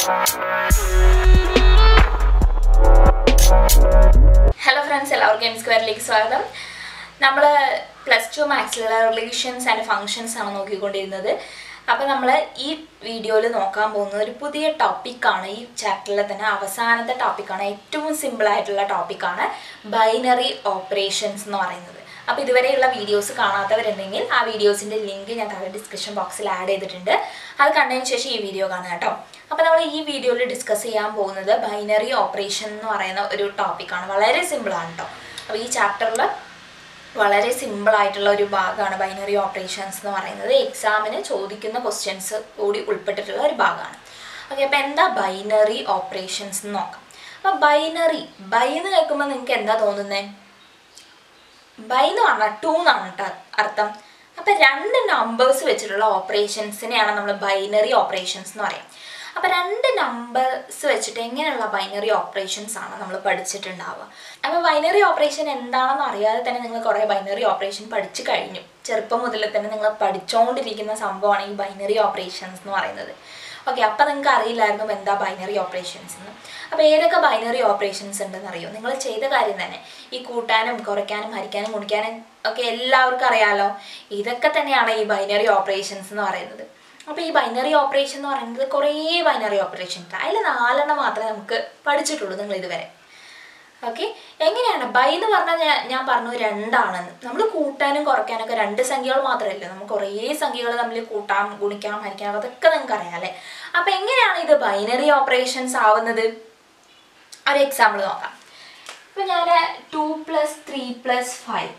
Hello friends എല്ലാവർക്കും M സ്ക്വയറിലേക്ക് സ്വാഗതം നമ്മൾ പ്ലസ് ടു മാത്സിലുള്ള റിലേഷൻസ് ആൻഡ് ഫങ്ഷൻസ് ആണ് നോക്കിക്കൊണ്ടിരുന്നത് അപ്പോൾ നമ്മൾ ഈ വീഡിയോയിൽ നോക്കാൻ പോകുന്നത് ഒരു പുതിയ ടോപ്പിക്കാണ് ഈ ചാപ്റ്ററിലെ തന്നെ അവസാനത്തെ ടോപ്പിക്കാണ് ഏറ്റവും സിമ്പിൾ ആയിട്ടുള്ള ടോപ്പിക്കാണ് ബൈനറി ഓപ്പറേഷൻസ് എന്ന് പറയുന്നത് അപ്പോൾ ഇതുവരെയുള്ള വീഡിയോസ് കാണാത്തവരുണ്ടെങ്കിൽ ആ വീഡിയോസിൻ്റെ ലിങ്ക് ഞാൻ താഴെ ഡിസ്ക്രിപ്ഷൻ ബോക്സിൽ ആഡ് ചെയ്തിട്ടുണ്ട് അത് കണ്ടതിന് ശേഷം ഈ വീഡിയോ കാണുക കേട്ടോ അപ്പോൾ നമ്മൾ ഈ വീഡിയോയിൽ ഡിസ്കസ് ചെയ്യാൻ പോകുന്നത് ബൈനറി ഓപ്പറേഷൻ എന്ന് പറയുന്ന ഒരു ടോപ്പിക്കാണ് വളരെ സിമ്പിളാണ് കേട്ടോ അപ്പോൾ ഈ ചാപ്റ്ററിൽ വളരെ സിമ്പിൾ ആയിട്ടുള്ള ഒരു ഭാഗമാണ് ബൈനറി ഓപ്പറേഷൻസ് എന്ന് പറയുന്നത് എക്സാമിന് ചോദിക്കുന്ന ക്വസ്റ്റ്യൻസ് കൂടി ഉൾപ്പെട്ടിട്ടുള്ള ഒരു ഭാഗമാണ് ഓക്കെ അപ്പോൾ എന്താ ബൈനറി ഓപ്പറേഷൻസ് എന്ന് നോക്കാം അപ്പോൾ ബൈനറി ബൈ എന്ന് കേൾക്കുമ്പോൾ നിങ്ങൾക്ക് എന്താ തോന്നുന്നത് ബൈ എന്ന് പറഞ്ഞാൽ ടു എന്നാണ് കേട്ടോ അർത്ഥം അപ്പം രണ്ട് നമ്പേഴ്സ് വെച്ചിട്ടുള്ള ഓപ്പറേഷൻസിനെയാണ് നമ്മൾ ബൈനറി ഓപ്പറേഷൻസ് എന്ന് പറയാം അപ്പം രണ്ട് നമ്പേഴ്സ് വെച്ചിട്ട് എങ്ങനെയുള്ള ബൈനറി ഓപ്പറേഷൻസ് ആണ് നമ്മൾ പഠിച്ചിട്ടുണ്ടാവുക അപ്പോൾ ബൈനറി ഓപ്പറേഷൻ എന്താണെന്ന് അറിയാതെ തന്നെ നിങ്ങൾ കുറേ ബൈനറി ഓപ്പറേഷൻ പഠിച്ചു കഴിഞ്ഞു ചെറുപ്പം മുതൽ തന്നെ നിങ്ങൾ പഠിച്ചുകൊണ്ടിരിക്കുന്ന സംഭവമാണ് ഈ ബൈനറി ഓപ്പറേഷൻസ് എന്ന് പറയുന്നത് ഓക്കെ അപ്പം നിങ്ങൾക്ക് അറിയില്ലായിരുന്നു എന്താ ബൈനറി ഓപ്പറേഷൻസ് എന്ന് അപ്പോൾ ഏതൊക്കെ ബൈനറി ഓപ്പറേഷൻസ് ഉണ്ടെന്ന് അറിയോ നിങ്ങൾ ചെയ്ത കാര്യം തന്നെ ഈ കൂട്ടാനും കുറയ്ക്കാനും ഹരിക്കാനും ഗുണിക്കാനും ഒക്കെ എല്ലാവർക്കും അറിയാലോ ഇതൊക്കെ തന്നെയാണ് ഈ ബൈനറി ഓപ്പറേഷൻസ് എന്ന് പറയുന്നത് അപ്പോൾ ഈ ബൈനറി ഓപ്പറേഷൻ എന്ന് പറയുന്നത് കുറേ ബൈനറി ഓപ്പറേഷൻ ഉണ്ട് അതിൽ നാലെണ്ണം മാത്രമേ നമുക്ക് പഠിച്ചിട്ടുള്ളൂ നിങ്ങൾ ഇതുവരെ ഓക്കെ എങ്ങനെയാണ് ബൈ എന്ന് പറഞ്ഞാൽ ഞാൻ ഞാൻ പറഞ്ഞു രണ്ടാണെന്ന് നമ്മൾ കൂട്ടാനും കുറയ്ക്കാനൊക്കെ രണ്ട് സംഖ്യകൾ മാത്രമല്ല നമുക്ക് കുറേ സംഖ്യകൾ തമ്മിൽ കൂട്ടാം ഗുണിക്കാം ഹരിക്കാം അതൊക്കെ നിങ്ങൾക്ക് അറിയാം അല്ലേ അപ്പം എങ്ങനെയാണ് ഇത് ബൈനറി ഓപ്പറേഷൻസ് ആവുന്നത് ഒരു എക്സാമ്പിൾ നോക്കാം ഇപ്പം ഞാൻ two plus three plus five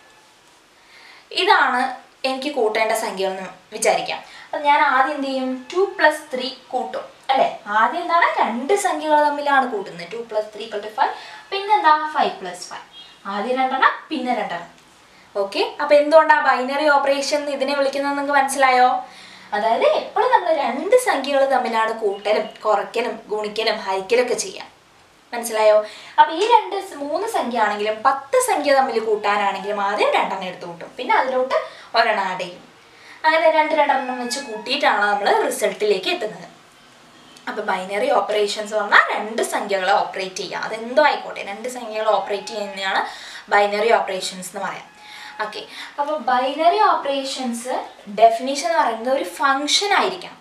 ഇതാണ് എനിക്ക് കൂട്ടേണ്ട സംഖ്യകൾ എന്ന് വിചാരിക്കാം അപ്പം ഞാൻ ആദ്യം എന്ത് ചെയ്യും ടു പ്ലസ് ത്രീ കൂട്ടും അല്ലേ ആദ്യം എന്താണ് രണ്ട് സംഖ്യകൾ തമ്മിലാണ് കൂട്ടുന്നത് two plus three two five പിന്നെന്താ ഫൈവ് പ്ലസ് ഫൈവ് ആദ്യം രണ്ടെണ്ണം പിന്നെ രണ്ടെണ്ണം ഓക്കെ അപ്പം എന്തുകൊണ്ടാണ് ബൈനറി ഓപ്പറേഷൻ ഇതിനെ വിളിക്കുന്നത് നിങ്ങൾക്ക് മനസ്സിലായോ അതായത് എപ്പോഴും നമ്മൾ രണ്ട് സംഖ്യകൾ തമ്മിലാണ് കൂട്ടലും കുറയ്ക്കലും ഗുണിക്കലും ഹരിക്കലും ഒക്കെ ചെയ്യാം മനസ്സിലായോ അപ്പം ഈ രണ്ട് സ് മൂന്ന് സംഖ്യ ആണെങ്കിലും പത്ത് സംഖ്യ തമ്മിൽ കൂട്ടാനാണെങ്കിലും ആദ്യം രണ്ടെണ്ണം എടുത്ത് കൂട്ടും പിന്നെ അതിലോട്ട് ഒരെണ്ണം ആഡ് ചെയ്യും അങ്ങനെ രണ്ട് രണ്ടെണ്ണം വെച്ച് കൂട്ടിയിട്ടാണ് നമ്മൾ റിസൾട്ടിലേക്ക് എത്തുന്നത് അപ്പോൾ ബൈനറി ഓപ്പറേഷൻസ് പറഞ്ഞാൽ രണ്ട് സംഖ്യകളെ ഓപ്പറേറ്റ് ചെയ്യുക അതെന്തോ ആയിക്കോട്ടെ രണ്ട് സംഖ്യകൾ ഓപ്പറേറ്റ് ചെയ്യുന്നതാണ് ബൈനറി ഓപ്പറേഷൻസ് എന്ന് പറയാം ഓക്കെ അപ്പോൾ ബൈനറി ഓപ്പറേഷൻസ് ഡെഫിനേഷൻ എന്ന് പറയുന്നത് ഒരു ഫങ്ഷൻ ആയിരിക്കണം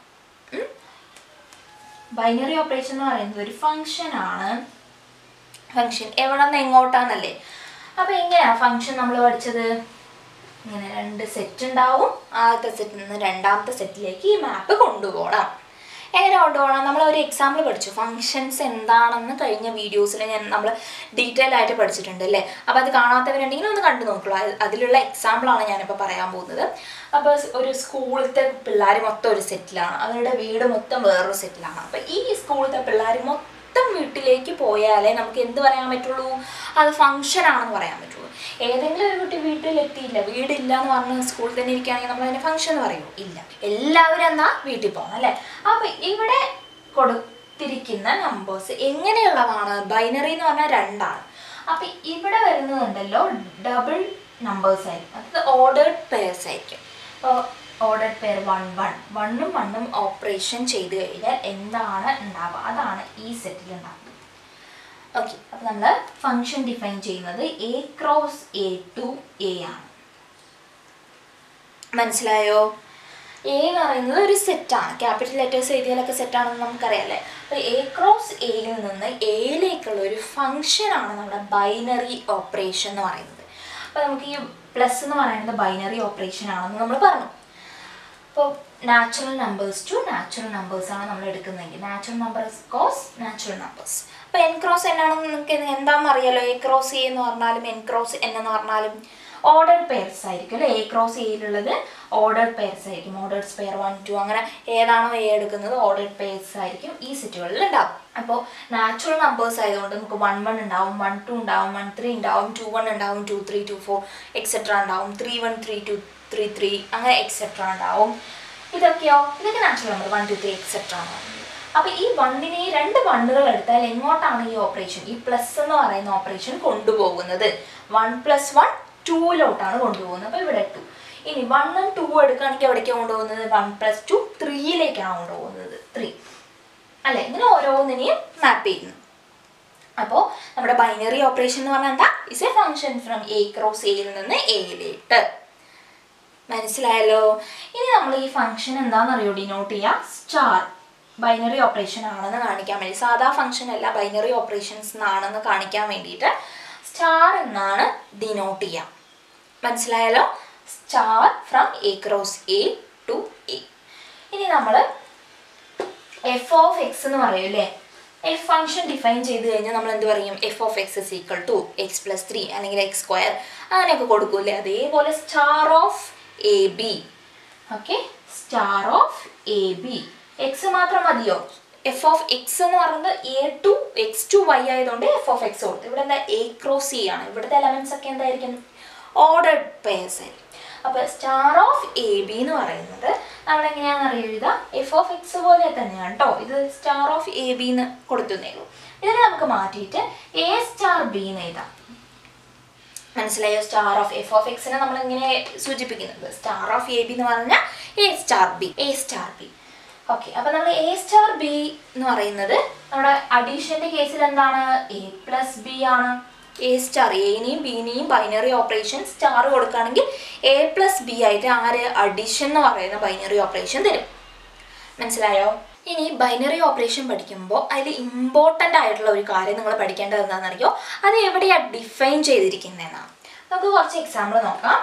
ബൈനറി ഓപ്പറേഷൻ എന്ന് പറയുന്നത് ഒരു ഫങ്ഷൻ ആണ് ഫങ്ഷൻ എവിടെ നിന്ന് എങ്ങോട്ടാന്നല്ലേ അപ്പോൾ എങ്ങനെയാണ് ഫങ്ഷൻ നമ്മൾ പഠിച്ചത് ഇങ്ങനെ രണ്ട് സെറ്റ് ഉണ്ടാവും ആദ്യത്തെ സെറ്റിൽ നിന്ന് രണ്ടാമത്തെ സെറ്റിലേക്ക് ഈ മാപ്പ് കൊണ്ടുപോകണം എങ്ങനെ കൊണ്ടുപോകണം നമ്മൾ ഒരു എക്സാമ്പിൾ പഠിച്ചു ഫങ്ഷൻസ് എന്താണെന്ന് കഴിഞ്ഞ വീഡിയോസിൽ ഞാൻ നമ്മൾ ഡീറ്റെയിൽ ആയിട്ട് പഠിച്ചിട്ടുണ്ട് അല്ലേ അപ്പോൾ അത് കാണാത്തവരുണ്ടെങ്കിൽ ഒന്ന് കണ്ടു നോക്കുള്ളൂ അത് അതിലുള്ള എക്സാമ്പിളാണ് ഞാനിപ്പോൾ പറയാൻ പോകുന്നത് അപ്പോൾ ഒരു സ്കൂളിലത്തെ പിള്ളേർ മൊത്തം ഒരു സെറ്റിലാണ് അവരുടെ വീട് മൊത്തം വേറൊരു സെറ്റിലാണ് അപ്പോൾ ഈ സ്കൂളിലത്തെ പിള്ളേർ മൊത്തം വീട്ടിലേക്ക് പോയാലേ നമുക്ക് എന്ത് പറയാൻ പറ്റുള്ളൂ അത് ഫങ്ഷൻ ആണെന്ന് പറയാൻ പറ്റുള്ളൂ ഏതെങ്കിലും ഒരു കുട്ടി വീട്ടിലെത്തിയില്ല വീടില്ല എന്ന് പറഞ്ഞ് സ്കൂളിൽ തന്നെ ഇരിക്കുകയാണെങ്കിൽ നമ്മൾ അതിനെ ഫംഗ്ഷൻ എന്ന് പറയുമോ ഇല്ല എല്ലാവരും എന്നാ വീട്ടിൽ പോകണം അല്ലേ അപ്പൊ ഇവിടെ കൊടുത്തിരിക്കുന്ന നമ്പേഴ്സ് എങ്ങനെയുള്ളതാണ് ബൈനറി എന്ന് പറഞ്ഞാൽ രണ്ടാണ് അപ്പൊ ഇവിടെ വരുന്നതുണ്ടല്ലോ ഡബിൾ നമ്പേഴ്സ് ആയിരിക്കും അത് ഓർഡേഡ് പെയർസ് ആയിരിക്കും അപ്പോൾ ഓർഡേഡ് പെയർ വൺ വൺ വണ്ണും വണ്ണും ഓപ്പറേഷൻ ചെയ്ത് കഴിഞ്ഞാൽ എന്താണ് ഉണ്ടാവുക അതാണ് ഈ സെറ്റിൽ ഉണ്ടാകുന്നത് ഓക്കെ അപ്പോൾ നമ്മൾ ഫങ്ഷൻ ഡിഫൈൻ ചെയ്യുന്നത് A cross A to A ആണ് മനസ്സിലായോ എ എന്ന് പറയുന്നത് ഒരു സെറ്റാണ് ക്യാപിറ്റൽ ലെറ്റേഴ്സ് എഴുതിയാലൊക്കെ സെറ്റാണെന്ന് നമുക്കറിയാമല്ലേ അപ്പോൾ എ ക്രോസ് എയിൽ നിന്ന് എയിലേക്കുള്ള ഒരു ഫങ്ഷനാണ് നമ്മുടെ ബൈനറി ഓപ്പറേഷൻ എന്ന് പറയുന്നത് അപ്പോൾ നമുക്ക് ഈ പ്ലസ് എന്ന് പറയുന്നത് ബൈനറി ഓപ്പറേഷൻ ആണെന്ന് നമ്മൾ പറഞ്ഞു അപ്പോൾ natural numbers to natural numbers ആണ് നമ്മൾ എടുക്കുന്നതെങ്കിൽ natural numbers cross natural numbers അപ്പോൾ എൻ ക്രോസ് എന്നാണെന്ന് നിങ്ങൾക്ക് എന്താണെന്ന് അറിയാലോ എ ക്രോസ് എ എന്ന് പറഞ്ഞാലും എൻ ക്രോസ് എൻ എന്ന് പറഞ്ഞാലും ഓർഡേഡ് പെയർസ് ആയിരിക്കും അല്ലേ എ ക്രോസ് എയിലുള്ളത് ഓർഡേഡ് പെയർസ് ആയിരിക്കും ഓർഡേഡ് പെയർ വൺ ടു അങ്ങനെ ഏതാണോ എ എടുക്കുന്നത് ഓർഡേഡ് പെയർസ് ആയിരിക്കും ഈ സെറ്റുകളിൽ ഉണ്ടാവും അപ്പോൾ നാച്ചുറൽ നമ്പേഴ്സ് ആയതുകൊണ്ട് നമുക്ക് വൺ വൺ ഉണ്ടാവും വൺ ടു ഉണ്ടാവും വൺ ത്രീ ഉണ്ടാവും ടു വൺ ഉണ്ടാവും two three two four etcetera ഉണ്ടാവും three one three two three three അങ്ങനെ എക്സെട്ര ഉണ്ടാവും ഇതൊക്കെയോ ഇതൊക്കെ natural number one two three etcetera ആണ് അപ്പോൾ ഈ വണ്ണിനെ രണ്ട് വണ്ണുകൾ എടുത്താൽ എങ്ങോട്ടാണ് ഈ ഓപ്പറേഷൻ ഈ പ്ലസ് എന്ന് പറയുന്ന ഓപ്പറേഷൻ കൊണ്ടുപോകുന്നത് വൺ പ്ലസ് വൺ ടൂയിലോട്ടാണ് കൊണ്ടുപോകുന്നത് അപ്പോൾ ഇവിടെ ടു ഇനി വണ്ണും ടു എടുക്കുകയാണെങ്കിൽ എവിടേക്കാണ് കൊണ്ടുപോകുന്നത് വൺ പ്ലസ് ടു ത്രീയിലേക്കാണ് കൊണ്ടുപോകുന്നത് ത്രീ അല്ലെ ഇങ്ങനെ ഓരോന്നിനെയും മാപ്പ് ചെയ്യുന്നു അപ്പോൾ നമ്മുടെ ബൈനറി ഓപ്പറേഷൻ എന്ന് പറഞ്ഞാൽ എന്താ is a function from A cross എയിൽ നിന്ന് എയിലേക്ക് മനസ്സിലായല്ലോ ഇനി നമ്മൾ ഈ ഫംഗ്ഷൻ എന്താണെന്നറിയോ ഡിനോട്ട് ചെയ്യുക സ്റ്റാർ ബൈനറി ഓപ്പറേഷൻ ആണെന്ന് കാണിക്കാൻ വേണ്ടി സാധാ ഫംഗ്ഷൻ അല്ല ബൈനറി ഓപ്പറേഷൻസ് ആണെന്ന് കാണിക്കാൻ വേണ്ടിയിട്ട് സ്റ്റാർ എന്നാണ് ഡിനോട്ട് ചെയ്യുക മനസ്സിലായല്ലോ star from A cross A to A ഇനി നമ്മൾ എഫ് ഓഫ് എക്സ് എന്ന് പറയും അല്ലേ എഫ് ഫംഗ്ഷൻ ഡിഫൈൻ ചെയ്ത് കഴിഞ്ഞാൽ നമ്മൾ എന്ത് പറയും F of X is equal to X plus three അല്ലെങ്കിൽ എക്സ് സ്ക്വയർ അങ്ങനെയൊക്കെ കൊടുക്കൂലേ അതേപോലെ star of A B okay star of A B X മാത്രം മതിയോ എഫ് ഓഫ് എക്സ് എന്ന് പറയുന്നത് A to X to Y ആയതുകൊണ്ട് എഫ് ഓഫ് എക്സ് കൊടുത്തു ഇവിടെ എന്താ എ ക്രോസ് സി ആണ് ഇവിടുത്തെ എലമെന്റ്സ് ഒക്കെ എന്തായിരിക്കും ഓർഡർഡ് പേഴ്സ് ആയിരിക്കും അപ്പോൾ സ്റ്റാർ ഓഫ് എ ബി എന്ന് പറയുന്നത് നമ്മൾ എങ്ങനെയാണെന്ന് അറിയുക എഫ് ഓഫ് എക്സ് പോലെ തന്നെയാണ് കേട്ടോ ഇത് സ്റ്റാർ ഓഫ് എ ബി എന്ന് കൊടുത്തുന്നേ ഉള്ളൂ ഇതിനെ നമുക്ക് മാറ്റിയിട്ട് എ സ്റ്റാർ ബി എന്ന് എഴുതാം മനസ്സിലായോ സ്റ്റാർ ഓഫ് എഫ് ഓഫ് എക്സിനെ നമ്മൾ എങ്ങനെ സൂചിപ്പിക്കുന്നത് സ്റ്റാർ ഓഫ് എ ബി എന്ന് പറഞ്ഞാൽ A star B A star B okay അപ്പൊ നമ്മൾ എ സ്റ്റാർ ബി എന്ന് പറയുന്നത് നമ്മുടെ അഡീഷന്റെ കേസിൽ എന്താണ് എ പ്ലസ് ബി ആണ് എ സ്റ്റാർ എനെയും ബിനെയും ബൈനറി ഓപ്പറേഷൻ സ്റ്റാർ കൊടുക്കുകയാണെങ്കിൽ എ പ്ലസ് ബി ആയിട്ട് ആര് അഡീഷൻ എന്ന് പറയുന്ന ബൈനറി ഓപ്പറേഷൻ തരും മനസ്സിലായോ ഇനി ബൈനറി ഓപ്പറേഷൻ പഠിക്കുമ്പോൾ അതിൽ ഇമ്പോർട്ടൻ്റ് ആയിട്ടുള്ള ഒരു കാര്യം നിങ്ങൾ പഠിക്കേണ്ടത് എന്താണെന്നറിയോ അത് എവിടെയാണ് ഡിഫൈൻ ചെയ്തിരിക്കുന്നതെന്നാണ് നമുക്ക് കുറച്ച് എക്സാമ്പിൾ നോക്കാം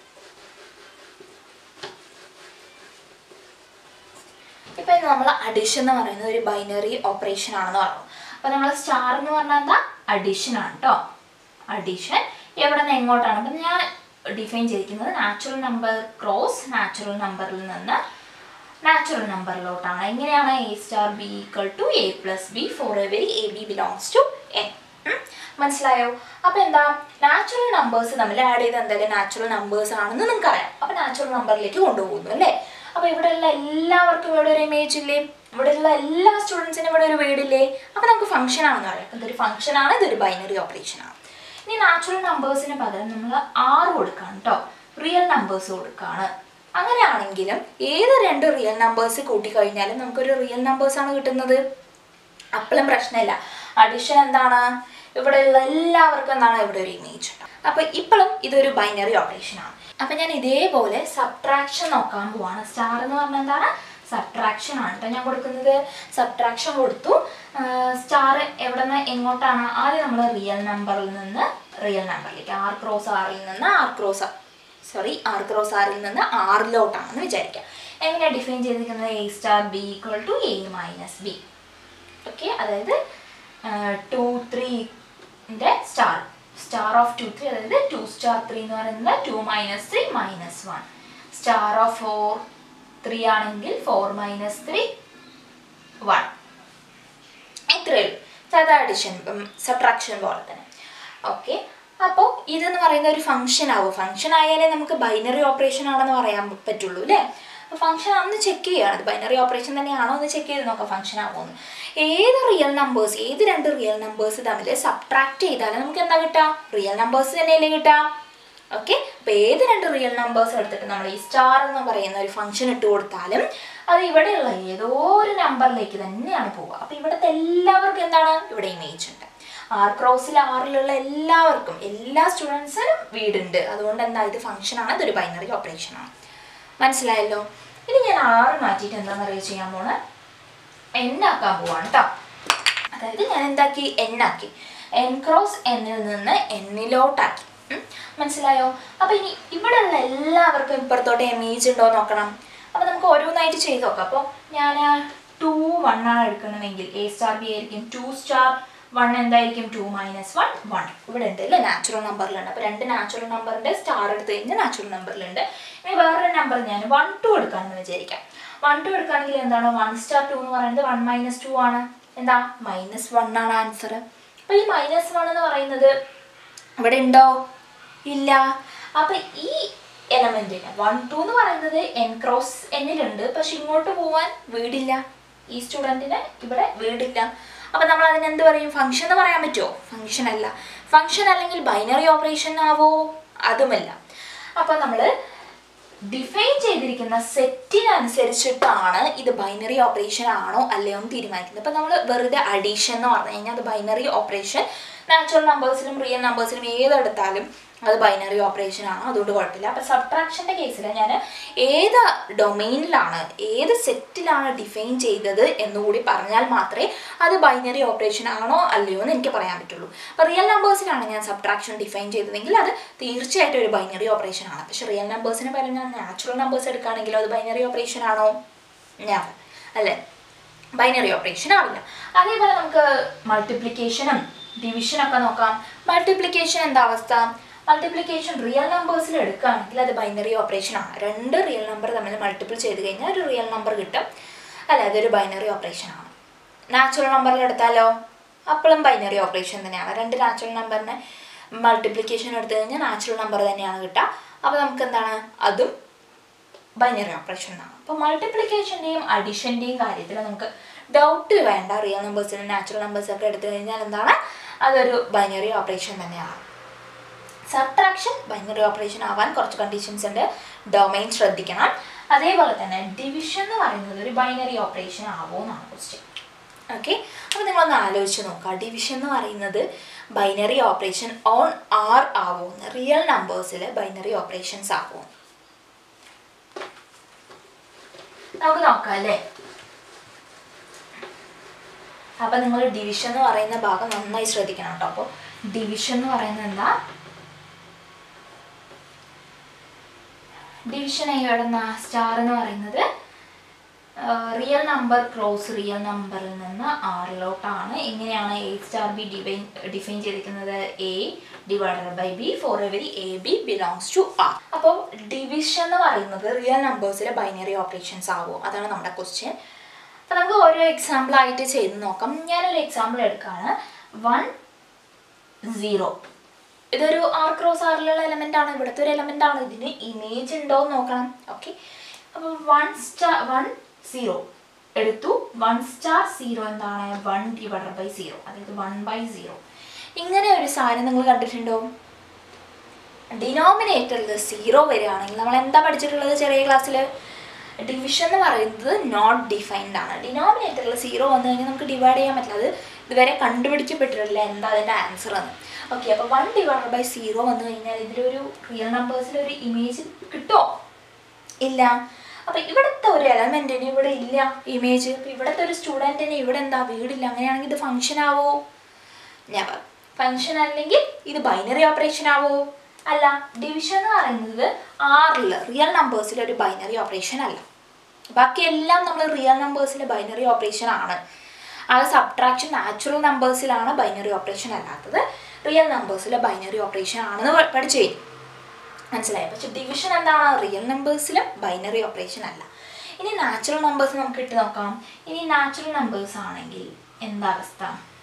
ഇപ്പൊ ഇത് നമ്മൾ അഡിഷൻ എന്ന് പറയുന്നത് ഒരു ബൈനറി ഓപ്പറേഷൻ ആണെന്ന് പറഞ്ഞു അപ്പൊ നമ്മൾ സ്റ്റാർ എന്ന് പറഞ്ഞാൽ എന്താ അഡിഷൻ ആണ് കേട്ടോ അഡിഷൻ എവിടെ നിന്ന് എങ്ങോട്ടാണ് അപ്പം ഞാൻ ഡിഫൈൻ ചെയ്തിരിക്കുന്നത് നാച്ചുറൽ നമ്പർ ക്രോസ് നാച്ചുറൽ നമ്പറിൽ നിന്ന് നാച്ചുറൽ നമ്പറിലോട്ടാണ് എങ്ങനെയാണ് A star B equal to A plus B for every A B belongs to N മനസ്സിലായോ അപ്പൊ എന്താ നാച്ചുറൽ നമ്പേഴ്സ് തമ്മിൽ ആഡ് ചെയ്ത് എന്തായാലും നാച്ചുറൽ നമ്പേഴ്സ് ആണെന്ന് നിങ്ങൾക്ക് അറിയാം അപ്പൊ നാച്ചുറൽ നമ്പറിലേക്ക് കൊണ്ടുപോകുന്നു അല്ലേ അപ്പൊ ഇവിടെയുള്ള എല്ലാവർക്കും ഇവിടെ ഒരു ഇമേജ് ഇല്ലേ ഇവിടെയുള്ള എല്ലാ സ്റ്റുഡൻസിനും ഇവിടെ ഒരു വീടില്ലേ അപ്പൊ നമുക്ക് ഫംഗ്ഷൻ ആണെന്ന് അറിയാം അപ്പൊ ഇതൊരു ഫംഗ്ഷൻ ആണ് ഇതൊരു ബൈനറി ഓപ്പറേഷൻ ആണ് ഇനി നാച്ചുറൽ നമ്പേഴ്സിന് പകരം നമ്മൾ ആറ് കൊടുക്കാണ് കേട്ടോ റിയൽ നമ്പേഴ്സ് കൊടുക്കാണ് അങ്ങനെയാണെങ്കിലും ഏത് രണ്ട് റിയൽ നമ്പേഴ്സ് കൂട്ടിക്കഴിഞ്ഞാലും നമുക്കൊരു റിയൽ നമ്പേഴ്സ് ആണ് കിട്ടുന്നത് അപ്പോഴും പ്രശ്നമില്ല അഡിഷൻ എന്താണ് ഇവിടെയുള്ള എല്ലാവർക്കും എന്താണ് ഇവിടെ ഒരു ഇമേജ് ഉണ്ട് അപ്പൊ ഇപ്പോഴും ഇതൊരു ബൈനറി ഓപ്പറേഷൻ ആണ് അപ്പൊ ഞാൻ ഇതേപോലെ സബ്ട്രാക്ഷൻ നോക്കാൻ പോവാണ് സ്റ്റാർ എന്ന് പറഞ്ഞാൽ എന്താണ് സബ്ട്രാക്ഷൻ ആണ് കേട്ടോ ഞാൻ കൊടുക്കുന്നത് സബ്ട്രാക്ഷൻ കൊടുത്തു സ്റ്റാർ എവിടെ നിന്ന് എങ്ങോട്ടാണ് ആദ്യം നമ്മൾ റിയൽ നമ്പറിൽ നിന്ന് റിയൽ നമ്പറിലേക്ക് ആർ ക്രോസ് ആറിൽ നിന്ന് R cross sorry R cross ആറിൽ നിന്ന് ആറിലോട്ടാണെന്ന് വിചാരിക്കാം എങ്ങനെയാണ് ഡിഫൈൻ ചെയ്തിരിക്കുന്നത് A star B equal to A minus B okay അതായത് ടു ത്രീൻ്റെ star star of two three അതായത് ടു സ്റ്റാർ ത്രീ എന്ന് പറയുന്നത് two minus three minus one star of four three ആണെങ്കിൽ ഫോർ മൈനസ് ത്രീ വൺ ഇത്രയേ ഉള്ളൂ സാധാ addition subtraction പോലെ തന്നെ ഓക്കെ അപ്പോൾ ഇതെന്ന് പറയുന്ന ഒരു ഫംഗ്ഷൻ ആവും ഫംഗ്ഷൻ ആയാലേ നമുക്ക് ബൈനറി ഓപ്പറേഷൻ ആണെന്ന് പറയാൻ പറ്റുള്ളൂ അല്ലേ അപ്പോൾ ഫംഗ്ഷൻ ആണെന്ന് ചെക്ക് ചെയ്യുകയാണ് അത് ബൈനറി ഓപ്പറേഷൻ തന്നെയാണോ എന്ന് ചെക്ക് ചെയ്ത് നോക്കാം ഫംഗ്ഷൻ ആവുമെന്ന് ഏത് റിയൽ നമ്പേഴ്സ് ഏത് രണ്ട് റിയൽ നമ്പേഴ്സ് തമ്മിൽ സബ്ട്രാക്ട് ചെയ്താലും നമുക്ക് എന്താ കിട്ടുക റിയൽ നമ്പേഴ്സ് തന്നെയല്ലേ കിട്ടുക ഓക്കെ അപ്പോൾ ഏത് രണ്ട് റിയൽ നമ്പേഴ്സ് എടുത്തിട്ട് നമ്മൾ ഈ സ്റ്റാർ എന്ന് പറയുന്ന ഒരു ഫംഗ്ഷൻ ഇട്ട് കൊടുത്താലും അത് ഇവിടെയുള്ള ഏതോ ഒരു നമ്പറിലേക്ക് തന്നെയാണ് പോവുക അപ്പോൾ ഇവിടുത്തെ എല്ലാവർക്കും എന്താണ് ഇവിടെ ഇമേജ് ഉണ്ട് ആർ ക്രോസിൽ ആറിലുള്ള എല്ലാവർക്കും എല്ലാ സ്റ്റുഡൻസിനും വീടുണ്ട് അതുകൊണ്ട് എന്താ ഇത് ഫംഗ്ഷൻ ആണ് ഇതൊരു ബൈനറി ഓപ്പറേഷൻ ആണ് മനസ്സിലായല്ലോ ഇനി ഞാൻ ആറ് മാറ്റിയിട്ട് എന്താണെന്ന് അറിയാൻ ചെയ്യാൻ പോണ എന്നാക്കാൻ പോവാണ് കേട്ടോ അതായത് ഞാൻ എന്താക്കി എന്നാക്കി എൻ ക്രോസ് എന്നിൽ നിന്ന് എന്നിലോട്ടാക്കി ഉം. മനസ്സിലായോ അപ്പൊ ഇനി ഇവിടെയുള്ള എല്ലാവർക്കും ഇപ്പുറത്തോട്ട് ഇമേജ് ഉണ്ടോ എന്ന് നോക്കണം അപ്പൊ നമുക്ക് ഓരോന്നായിട്ട് ചെയ്ത് നോക്കാം അപ്പോൾ ഞാൻ ടു വൺ ആണ് എടുക്കണമെങ്കിൽ എ സ്റ്റാർ ബി ആയിരിക്കും ടു സ്റ്റാർ വൺ എന്തായിരിക്കും ടു മൈനസ് വൺ വൺ ഇവിടെ ഉണ്ട് അല്ലേ നാച്ചുറൽ നമ്പറിലുണ്ട് അപ്പോൾ രണ്ട് നാച്ചുറൽ നമ്പറിൻ്റെ സ്റ്റാർ എടുത്ത് കഴിഞ്ഞാൽ നാച്ചുറൽ നമ്പറിലുണ്ട് ഇനി വേറൊരു നമ്പർ ഞാൻ വൺ ടു എടുക്കാമെന്ന് വിചാരിക്കാം വൺ ടു എടുക്കുകയാണെങ്കിൽ എന്താണ് വൺ സ്റ്റാർ ടു എന്ന് പറയുന്നത് വൺ മൈനസ് ടു ആണ് എന്താ മൈനസ് വൺ ആണ് ആൻസർ അപ്പോൾ ഈ മൈനസ് വൺ എന്ന് പറയുന്നത് ഇവിടെ ഉണ്ടോ ഇല്ല അപ്പൊ ഈ എലമെന്റിന് വൺ ടു എന്ന് പറയുന്നത് എൻ ക്രോസ് എന്നിലുണ്ട് പക്ഷെ ഇങ്ങോട്ട് പോവാൻ വീടില്ല ഈ സ്റ്റുഡൻറ്റിന് ഇവിടെ വീടില്ല അപ്പൊ നമ്മൾ അതിന് എന്ത് പറയും ഫംഗ്ഷൻ എന്ന് പറയാൻ പറ്റുമോ ഫംഗ്ഷൻ അല്ല ഫംഗ്ഷൻ അല്ലെങ്കിൽ ബൈനറി ഓപ്പറേഷൻ ആവോ അതുമല്ല അപ്പൊ നമ്മൾ ഡിഫൈൻ ചെയ്തിരിക്കുന്ന സെറ്റിനനുസരിച്ചിട്ടാണ് ഇത് ബൈനറി ഓപ്പറേഷൻ ആണോ അല്ലയോ എന്ന് തീരുമാനിക്കുന്നത് ഇപ്പം നമ്മൾ വെറുതെ അഡീഷൻ എന്ന് പറഞ്ഞു കഴിഞ്ഞാൽ അത് ബൈനറി ഓപ്പറേഷൻ നാച്ചുറൽ നമ്പേഴ്സിലും റിയൽ നമ്പേഴ്സിലും ഏതെടുത്താലും അത് ബൈനറി ഓപ്പറേഷൻ ആണ് അതുകൊണ്ട് കുഴപ്പമില്ല അപ്പം സബ്ട്രാക്ഷൻ്റെ കേസിൽ ഞാൻ ഏത് ഡൊമെയിനിലാണ് ഏത് സെറ്റിലാണ് ഡിഫൈൻ ചെയ്തത് എന്നുകൂടി പറഞ്ഞാൽ മാത്രമേ അത് ബൈനറി ഓപ്പറേഷൻ ആണോ അല്ലയോ എന്ന് എനിക്ക് പറയാൻ പറ്റുള്ളൂ അപ്പോൾ റിയൽ നമ്പേഴ്സിലാണ് ഞാൻ സബ്ട്രാക്ഷൻ ഡിഫൈൻ ചെയ്തതെങ്കിൽ അത് തീർച്ചയായിട്ടും ഒരു ബൈനറി ഓപ്പറേഷൻ ആണ് പക്ഷേ റിയൽ നമ്പേഴ്സിന് പകരം ഞാൻ നാച്ചുറൽ നമ്പേഴ്സ് എടുക്കുകയാണെങ്കിലോ അത് ബൈനറി ഓപ്പറേഷൻ ആണോ ഞാൻ അല്ലേ ബൈനറി ഓപ്പറേഷൻ ആവില്ല അതേപോലെ നമുക്ക് മൾട്ടിപ്ലിക്കേഷനും ഡിവിഷനൊക്കെ നോക്കാം മൾട്ടിപ്ലിക്കേഷൻ എന്താ അവസ്ഥ മൾട്ടിപ്ലിക്കേഷൻ റിയൽ നമ്പേഴ്സിൽ എടുക്കുകയാണെങ്കിൽ അത് ബൈനറി ഓപ്പറേഷൻ ആണ് രണ്ട് റിയൽ നമ്പർ തമ്മിൽ മൾട്ടിപ്പിൾ ചെയ്ത് കഴിഞ്ഞാൽ ഒരു റിയൽ നമ്പർ കിട്ടും അല്ല അതൊരു ബൈനറി ഓപ്പറേഷൻ ആണ് നാച്ചുറൽ നമ്പറിൽ എടുത്താലോ അപ്പോഴും ബൈനറി ഓപ്പറേഷൻ തന്നെയാണ് രണ്ട് നാച്ചുറൽ നമ്പറിനെ മൾട്ടിപ്ലിക്കേഷൻ എടുത്തു കഴിഞ്ഞാൽ നാച്ചുറൽ നമ്പർ തന്നെയാണ് കിട്ടുക അപ്പോൾ നമുക്ക് എന്താണ് അതും ബൈനറി ഓപ്പറേഷൻ എന്നാണ് അപ്പോൾ മൾട്ടിപ്ലിക്കേഷൻ്റെയും അഡിഷൻ്റെയും കാര്യത്തിൽ നമുക്ക് ഡൗട്ട് വേണ്ട റിയൽ നമ്പേഴ്സിനും നാച്ചുറൽ നമ്പേഴ്സ് ഒക്കെ എടുത്തു കഴിഞ്ഞാൽ എന്താണ് അതൊരു ബൈനറി ഓപ്പറേഷൻ തന്നെയാണ് സബ്ട്രാക്ഷൻ ബൈനറി ഓപ്പറേഷൻ ആവാൻ കുറച്ച് കണ്ടീഷൻസ് ഉണ്ട് ഡൊമൈൻ ശ്രദ്ധിക്കണം അതേപോലെ തന്നെ ഡിവിഷൻ എന്ന് പറയുന്നത് ഒരു ബൈനറി ഓപ്പറേഷൻ ആവുമോ എന്നാണ് ക്വസ്റ്റ്യൻ ഓക്കെ അപ്പോൾ നിങ്ങളൊന്ന് ആലോചിച്ച് നോക്കുക ഡിവിഷൻ എന്ന് പറയുന്നത് ബൈനറി ഓപ്പറേഷൻ ഓൺ ആർ ആവുമെന്ന് റിയൽ നമ്പേഴ്സിൽ ബൈനറി ഓപ്പറേഷൻസ് ആവുമെന്ന് നമുക്ക് നോക്കാം അല്ലേ അപ്പം നിങ്ങൾ ഡിവിഷൻ എന്ന് പറയുന്ന ഭാഗം നന്നായി ശ്രദ്ധിക്കണം കേട്ടോ അപ്പോൾ ഡിവിഷൻ എന്ന് പറയുന്നത് എന്താ ഡിവിഷൻ എവിടുന്ന സ്റ്റാർ എന്ന് പറയുന്നത് റിയൽ നമ്പർ ക്ലോസ് റിയൽ നമ്പറിൽ നിന്ന് ആറിലോട്ടാണ് എങ്ങനെയാണ് A star B divine define ചെയ്തിരിക്കുന്നത് A divided by B for every A B belongs to R അപ്പോൾ ഡിവിഷൻ എന്ന് പറയുന്നത് റിയൽ നമ്പേഴ്സിലെ ബൈനറി ഓപ്പറേഷൻസ് ആവും അതാണ് നമ്മുടെ ക്വസ്റ്റ്യൻ അപ്പോൾ നമുക്ക് ഓരോ എക്സാമ്പിൾ ആയിട്ട് ചെയ്ത് നോക്കാം ഞാനൊരു എക്സാമ്പിൾ എടുക്കുകയാണ് വൺ സീറോ ഇതൊരു ആർ ക്രോസ് ആറിലുള്ള എലമെൻ്റ് ആണ് ഇവിടുത്തെ ഒരു എലമെൻ്റ് ആണ് ഇതിന് ഇമേജ് ഉണ്ടോ എന്ന് നോക്കണം ഓക്കെ അപ്പോൾ വൺ സ്റ്റാർ വൺ സീറോ എടുത്തു വൺ സ്റ്റാർ സീറോ എന്താണ് വൺ ഡിവൈഡർ ബൈ സീറോ അതായത് വൺ ബൈ സീറോ ഇങ്ങനെ ഒരു സാധനം നിങ്ങൾ കണ്ടിട്ടുണ്ടോ ഡിനോമിനേറ്ററിൽ സീറോ വരികയാണെങ്കിൽ നമ്മൾ എന്താ പഠിച്ചിട്ടുള്ളത് ചെറിയ ക്ലാസ്സിൽ ഡിവിഷൻ എന്ന് പറയുന്നത് നോട്ട് ഡിഫൈൻഡ് ആണ് ഡിനോമിനേറ്ററിൽ സീറോ വന്നു കഴിഞ്ഞാൽ നമുക്ക് ഡിവൈഡ് ചെയ്യാൻ പറ്റില്ല അത് ഇതുവരെ കണ്ടുപിടിക്കപ്പെട്ടിട്ടില്ല എന്താ അതിൻ്റെ ആൻസർ എന്ന് ഓക്കെ അപ്പോൾ വൺ ഡിവൈഡ് ബൈ സീറോ വന്നു കഴിഞ്ഞാൽ ഇതിലൊരു റിയൽ നമ്പേഴ്സിൽ ഒരു ഇമേജ് കിട്ടുമോ ഇല്ല അപ്പോൾ ഇവിടുത്തെ ഒരു എലമെൻറ്റിന് ഇവിടെ ഇല്ല ഇമേജ് അപ്പോൾ ഇവിടുത്തെ ഒരു സ്റ്റുഡൻറ്റിന് ഇവിടെ എന്താ വീടില്ല അങ്ങനെയാണെങ്കിൽ ഇത് ഫങ്ഷൻ ആവോ നെവർ ഫങ്ഷൻ അല്ലെങ്കിൽ ഇത് ബൈനറി ഓപ്പറേഷൻ ആവോ അല്ല ഡിവിഷൻ എന്ന് പറയുന്നത് ആറിൽ റിയൽ നമ്പേഴ്സിൽ ഒരു ബൈനറി ഓപ്പറേഷൻ അല്ല ബാക്കി എല്ലാം നമ്മൾ റിയൽ നമ്പേഴ്സിൽ ബൈനറി ഓപ്പറേഷൻ ആണ് അത് സബ്ട്രാക്ഷൻ നാച്ചുറൽ നമ്പേഴ്സിലാണ് ബൈനറി ഓപ്പറേഷൻ അല്ലാത്തത് റിയൽ നമ്പേഴ്സിൽ ബൈനറി ഓപ്പറേഷൻ ആണെന്ന് പ- പഠിച്ചു കഴിഞ്ഞു മനസ്സിലായി പക്ഷെ ഡിവിഷൻ എന്താണ് റിയൽ നമ്പേഴ്സിലും ബൈനറി ഓപ്പറേഷൻ അല്ല ഇനി നാച്ചുറൽ നമ്പേഴ്സ് നമുക്ക് ഇട്ട് നോക്കാം ഇനി നാച്ചുറൽ നമ്പേഴ്സ് ആണെങ്കിൽ എന്താ അവസ്ഥ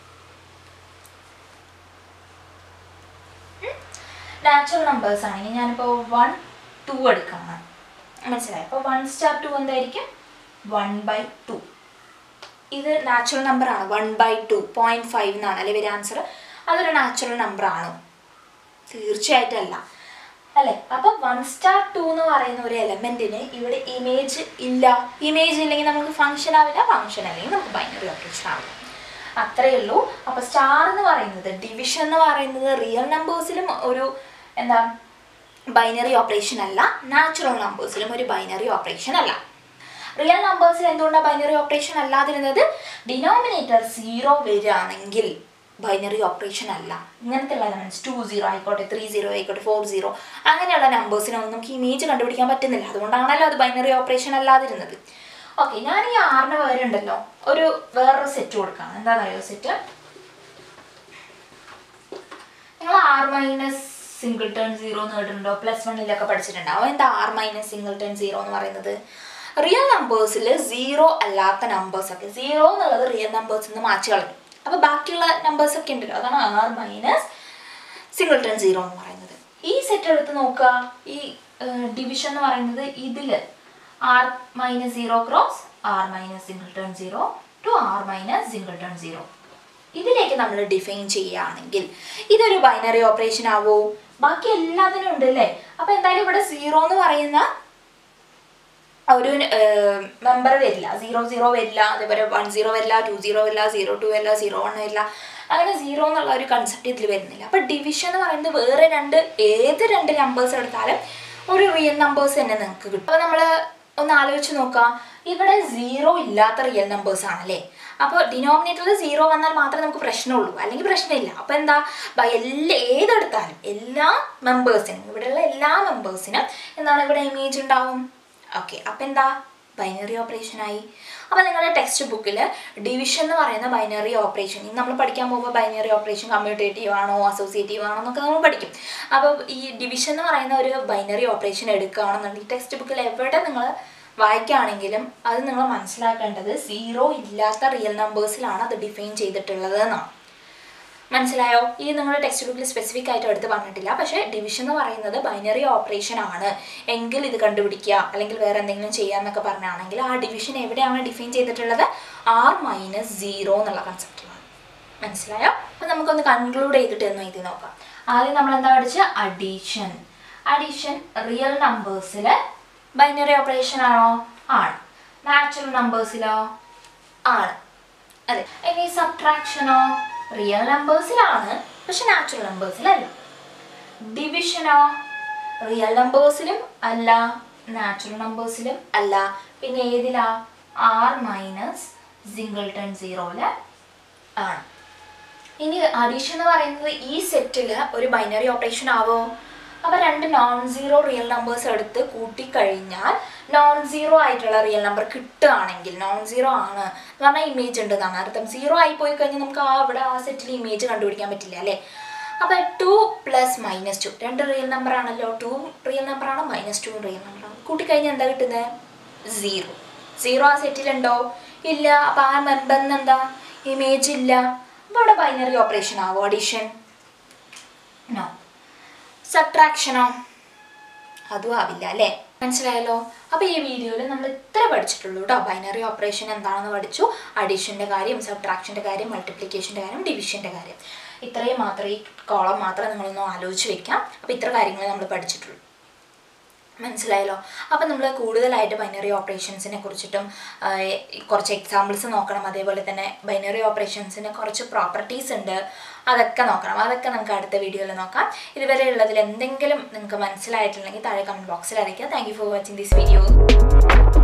നാച്ചുറൽ നമ്പേഴ്സ് ആണെങ്കിൽ ഞാനിപ്പോൾ വൺ ടു എടുക്കണം മനസ്സിലായി അപ്പോൾ വൺ സ്റ്റാർ ടു എന്തായിരിക്കും വൺ ബൈ ടു ഇത് നാച്ചുറൽ നമ്പർ ആണ് one by two point five എന്നാണ് അല്ലെ വരെ ആൻസർ അതൊരു നാച്ചുറൽ നമ്പർ ആണ് തീർച്ചയായിട്ടും അല്ല അല്ലേ അപ്പം വൺ സ്റ്റാർ ടു എന്ന് പറയുന്ന ഒരു എലമെന്റിന് ഇവിടെ ഇമേജ് ഇല്ല ഇമേജ് ഇല്ലെങ്കിൽ നമുക്ക് ഫംഗ്ഷൻ ആവില്ല ഫംഗ്ഷൻ അല്ലെങ്കിൽ നമുക്ക് ബൈനറി ഓപ്പറേഷൻ ആവില്ല അത്രയേ ഉള്ളൂ അപ്പൊ സ്റ്റാർ എന്ന് പറയുന്നത് ഡിവിഷൻ എന്ന് പറയുന്നത് റിയൽ നമ്പേഴ്സിലും ഒരു എന്താ ബൈനറി ഓപ്പറേഷൻ അല്ല നാച്ചുറൽ നമ്പേഴ്സിലും ഒരു ബൈനറി ഓപ്പറേഷൻ അല്ല റിയൽ നമ്പേഴ്സിൽ എന്തുകൊണ്ടാണ് ബൈനറി ഓപ്പറേഷൻ അല്ലാതിരുന്നത് ഡിനോമിനേറ്റർ സീറോ വരികയാണെങ്കിൽ ബൈനറി ഓപ്പറേഷൻ അല്ല ഇങ്ങനത്തെ ഉള്ള എലമെന്റ്സ് ടു സീറോ ആയിക്കോട്ടെ ത്രീ സീറോ ആയിക്കോട്ടെ ഫോർ സീറോ അങ്ങനെയുള്ള നമ്പേഴ്സിനൊന്നും നമുക്ക് ഇമേജ് കണ്ടുപിടിക്കാൻ പറ്റുന്നില്ല അതുകൊണ്ടാണല്ലോ അത് ബൈനറി ഓപ്പറേഷൻ അല്ലാതിരുന്നത് ഓക്കെ ഞാൻ ഈ ആറിന് പകരം ഉണ്ടല്ലോ ഒരു വേറൊരു സെറ്റ് കൊടുക്കാം എന്താണെന്നറിയോ സെറ്റ് നിങ്ങൾ R minus singleton zero എന്ന് കേട്ടിട്ടുണ്ടോ പ്ലസ് വണ്ണിലൊക്കെ പഠിച്ചിട്ടുണ്ടാവും എന്താ R minus singleton zero എന്ന് പറയുന്നത് റിയൽ നമ്പേഴ്സിൽ സീറോ അല്ലാത്ത നമ്പേഴ്സ് ഒക്കെ സീറോ എന്നുള്ളത് റിയൽ നമ്പേഴ്സിൽ നിന്ന് മാറ്റി കളഞ്ഞു അപ്പോൾ ബാക്കിയുള്ള നമ്പേഴ്സ് ഒക്കെ ഉണ്ടല്ലോ അതാണ് R minus singleton zero എന്ന് പറയുന്നത് ഈ സെറ്റ് എടുത്ത് നോക്കുക ഈ ഡിവിഷൻ എന്ന് പറയുന്നത് ഇതിൽ R minus zero cross R minus singleton zero to R minus singleton zero ഇതിലേക്ക് നമ്മൾ ഡിഫൈൻ ചെയ്യുകയാണെങ്കിൽ ഇതൊരു ബൈനറി ഓപ്പറേഷൻ ആവോ ബാക്കി എല്ലാത്തിനും ഉണ്ട് അല്ലേ അപ്പൊ എന്തായാലും ഇവിടെ സീറോ എന്ന് പറയുന്ന ഒരു മെമ്പർ വരില്ല സീറോ സീറോ വരില്ല അതേപോലെ വൺ സീറോ വരില്ല ടു സീറോ വരില്ല സീറോ ടു വരില്ല സീറോ വൺ വരില്ല അങ്ങനെ സീറോ എന്നുള്ള ഒരു കൺസെപ്റ്റ് ഇതിൽ വരുന്നില്ല അപ്പോൾ ഡിവിഷൻ എന്ന് പറയുന്നത് വേറെ രണ്ട് ഏത് രണ്ട് നമ്പേഴ്സ് എടുത്താലും ഒരു റിയൽ നമ്പേഴ്സ് തന്നെ നിങ്ങൾക്ക് കിട്ടും അപ്പോൾ നമ്മൾ ഒന്ന് ആലോചിച്ച് നോക്കാം ഇവിടെ സീറോ ഇല്ലാത്ത റിയൽ നമ്പേഴ്സ് ആണല്ലേ അപ്പോൾ ഡിനോമിനേറ്ററിൽ സീറോ വന്നാൽ മാത്രമേ നമുക്ക് പ്രശ്നമുള്ളൂ അല്ലെങ്കിൽ പ്രശ്നമില്ല അപ്പോൾ എന്താ ബ- എല്ലാ ഏതെടുത്താലും എല്ലാ മെമ്പേഴ്സിനും ഇവിടെയുള്ള എല്ലാ മെമ്പേഴ്സിനും എന്താണ് ഇവിടെ ഇമേജ് ഉണ്ടാവും ഓക്കെ അപ്പം എന്താ ബൈനറി ഓപ്പറേഷനായി അപ്പോൾ നിങ്ങളുടെ ടെക്സ്റ്റ് ബുക്കിൽ ഡിവിഷൻ എന്ന് പറയുന്ന ബൈനറി ഓപ്പറേഷൻ ഇന്ന് നമ്മൾ പഠിക്കാൻ പോകുമ്പോൾ ബൈനറി ഓപ്പറേഷൻ കമ്മ്യൂട്ടേറ്റീവ് ആണോ അസോസിയേറ്റീവ് ആണോ എന്നൊക്കെ നമ്മൾ പഠിക്കും അപ്പോൾ ഈ ഡിവിഷൻ എന്ന് പറയുന്ന ഒരു ബൈനറി ഓപ്പറേഷൻ എടുക്കുകയാണെന്നുണ്ടെങ്കിൽ ടെക്സ്റ്റ് ബുക്കിൽ എവിടെ നിങ്ങൾ വായിക്കുകയാണെങ്കിലും അത് നിങ്ങൾ മനസ്സിലാക്കേണ്ടത് സീറോ ഇല്ലാത്ത റിയൽ നമ്പേഴ്സിലാണ് അത് ഡിഫൈൻ ചെയ്തിട്ടുള്ളത് എന്നാണ് മനസ്സിലായോ ഈ നിങ്ങളുടെ ടെക്സ്റ്റ് ബുക്കിൽ സ്പെസിഫിക് ആയിട്ട് എടുത്ത് പറഞ്ഞിട്ടില്ല പക്ഷേ ഡിവിഷൻ എന്ന് പറയുന്നത് ബൈനറി ഓപ്പറേഷൻ ആണ് എങ്കിൽ ഇത് കണ്ടുപിടിക്കുക അല്ലെങ്കിൽ വേറെ എന്തെങ്കിലും ചെയ്യാന്നൊക്കെ പറഞ്ഞാണെങ്കിൽ ആ ഡിവിഷൻ എവിടെയാണ് ഡിഫൈൻ ചെയ്തിട്ടുള്ളത് ആർ മൈനസ് സീറോ എന്നുള്ള കൺസെപ്റ്റിലാണ് മനസ്സിലായോ അപ്പം നമുക്കൊന്ന് കൺക്ലൂഡ് ചെയ്തിട്ട് ഒന്ന് എഴുതി നോക്കാം ആദ്യം നമ്മൾ എന്താ പഠിച്ച അഡീഷൻ അഡീഷൻ റിയൽ നമ്പേഴ്സിൽ ബൈനറി ഓപ്പറേഷൻ ആണോ ആണ് നാച്ചുറൽ നമ്പേഴ്സിലോ ആണ് അതെ ഇനി സബ്ട്രാക്ഷനോ റിയൽ നമ്പേഴ്സിലാണ് പക്ഷെ നാച്ചുറൽ നമ്പേഴ്സിലല്ല ഡിവിഷനോ റിയൽ നമ്പേഴ്സിലും അല്ല നാച്ചുറൽ നമ്പേഴ്സിലും അല്ല പിന്നെ ഏതിലാ ആർ മൈനസ് സിംഗിൾട്ടൺ സീറോയില് ആണ് ഇനി അഡീഷൻ എന്ന് പറയുന്നത് ഈ സെറ്റിൽ ഒരു ബൈനറി ഓപ്പറേഷൻ ആവോ അപ്പോൾ രണ്ട് നോൺ സീറോ റിയൽ നമ്പേഴ്സ് എടുത്ത് കൂട്ടിക്കഴിഞ്ഞാൽ നോൺ സീറോ ആയിട്ടുള്ള റിയൽ നമ്പർ കിട്ടുകയാണെങ്കിൽ നോൺ സീറോ ആണ് എന്ന് പറഞ്ഞാൽ ഇമേജ് ഉണ്ട് എന്നാണ് അർത്ഥം സീറോ ആയി പോയി കഴിഞ്ഞാൽ നമുക്ക് ആ അവിടെ ആ സെറ്റിൽ ഇമേജ് കണ്ടുപിടിക്കാൻ പറ്റില്ല അല്ലേ അപ്പോൾ ടു പ്ലസ് മൈനസ് ടു രണ്ട് റിയൽ നമ്പർ ആണല്ലോ ടു റിയൽ നമ്പർ ആണ് മൈനസ് ടു റിയൽ നമ്പർ ആണ് കൂട്ടിക്കഴിഞ്ഞാൽ എന്താ കിട്ടുന്നത് സീറോ സീറോ ആ സെറ്റിലുണ്ടോ ഇല്ല അപ്പോൾ ആ മെമ്പറിന് എന്താ ഇമേജ് ഇല്ല അപ്പോൾ ഇവിടെ ബൈനറി ഓപ്പറേഷൻ ആവോ അഡീഷൻ നോ സബ്ട്രാക്ഷനോ അതും ആവില്ല അല്ലേ മനസ്സിലായല്ലോ അപ്പോൾ ഈ വീഡിയോയിൽ നമ്മൾ ഇത്ര പഠിച്ചിട്ടുള്ളൂ കേട്ടോ ബൈനറി ഓപ്പറേഷൻ എന്താണെന്ന് പഠിച്ചു അഡീഷൻ്റെ കാര്യം സബ്ട്രാക്ഷൻ്റെ കാര്യം മൾട്ടിപ്ലിക്കേഷൻ്റെ കാര്യം ഡിവിഷൻ്റെ കാര്യം ഇത്രയും മാത്രം ഈ കോളം മാത്രം നിങ്ങളൊന്ന് ആലോചിച്ച് വെക്കാം അപ്പോൾ ഇത്ര കാര്യങ്ങൾ നമ്മൾ പഠിച്ചിട്ടുള്ളൂ മനസ്സിലായല്ലോ അപ്പം നമ്മൾ കൂടുതലായിട്ട് ബൈനറി ഓപ്പറേഷൻസിനെ കുറിച്ചിട്ടും ആ, ഈ കുറച്ച് എക്സാമ്പിൾസ് നോക്കണം അതേപോലെ തന്നെ ബൈനറി ഓപ്പറേഷൻസിന് കുറച്ച് പ്രോപ്പർട്ടീസ് ഉണ്ട് അതൊക്കെ നോക്കണം അതൊക്കെ നമുക്ക് അടുത്ത വീഡിയോയിൽ നോക്കാം ഇതുവരെ ഉള്ളതിൽ എന്തെങ്കിലും നിങ്ങൾക്ക് മനസ്സിലായിട്ടുണ്ടെങ്കിൽ താഴെ കമൻറ്റ് ബോക്സിൽ അറിയിക്കുക thank you for watching this video